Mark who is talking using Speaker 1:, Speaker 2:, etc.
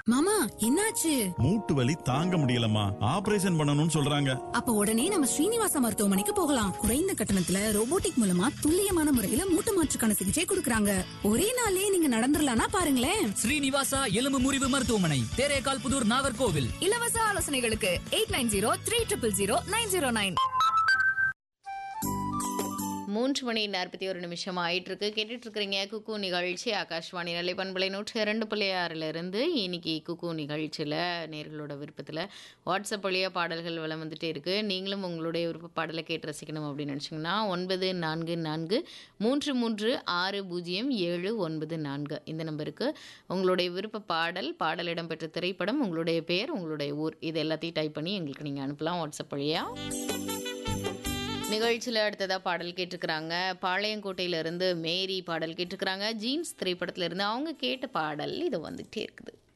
Speaker 1: மாமா என்னாச்சு
Speaker 2: மூட்டு வலி தாங்க முடியலம்மா ஆபரேஷன் பண்ணணும்னு சொல்றாங்க
Speaker 1: அப்ப உடனே நம்ம ஸ்ரீனிவாசா மருத்துவமனைக்கு போகலாம் குறைந்த கட்டணத்துல ரோபோட்டிக் மூலமா துல்லியமான முறையில மூட்டு மாற்றுக்கான சிகிச்சை கொடுக்கறாங்க ஒரே நாள்லயே நீங்க நடந்துடலாம்னா பாருங்களேன்
Speaker 3: ஸ்ரீனிவாசா எலும்பு முறிவு மருத்துவமனை தேரேகால் புதூர் நாகர்கோவில்
Speaker 4: இலவச ஆலோசனைகளுக்கு eight nine zero three triple zero nine zero nine
Speaker 5: மூன்று மணி நாற்பத்தி ஒரு நிமிஷம் ஆயிட்டு இருக்கு கேட்டுட்டு இருக்கிறீங்க குக்கு நிகழ்ச்சி ஆகாஷ்வாணி நிலை பண்பலை நூற்றி இரண்டு புள்ளி ஆறுல இருந்து இன்னைக்கு குக்கு நிகழ்ச்சியில் நேர்களோட விருப்பத்தில் வாட்ஸ்அப் வழியாக பாடல்கள் வளம் வந்துட்டே இருக்கு நீங்களும் உங்களுடைய விருப்ப பாடலை கேட்டு ரசிக்கணும் அப்படின்னு நினச்சிங்கன்னா ஒன்பது நான்கு நான்கு மூன்று மூன்று ஆறு பூஜ்ஜியம் ஏழு ஒன்பது நான்கு இந்த நம்பருக்கு உங்களுடைய விருப்ப பாடல் பாடல் இடம்பெற்ற திரைப்படம் உங்களுடைய பேர் உங்களுடைய ஊர் இது எல்லாத்தையும் டைப் பண்ணி எங்களுக்கு நீங்கள் அனுப்பலாம் வாட்ஸ்அப் வழியாக நிகழ்ச்சியில் அடுத்ததாக பாடல் கேட்டிருக்கிறாங்க பாளையங்கோட்டையிலேருந்து மேரி பாடல் கேட்டிருக்கிறாங்க ஜீன்ஸ் திரைப்படத்துல இருந்து அவங்க கேட்ட பாடல் இது வந்துகிட்டே இருக்குது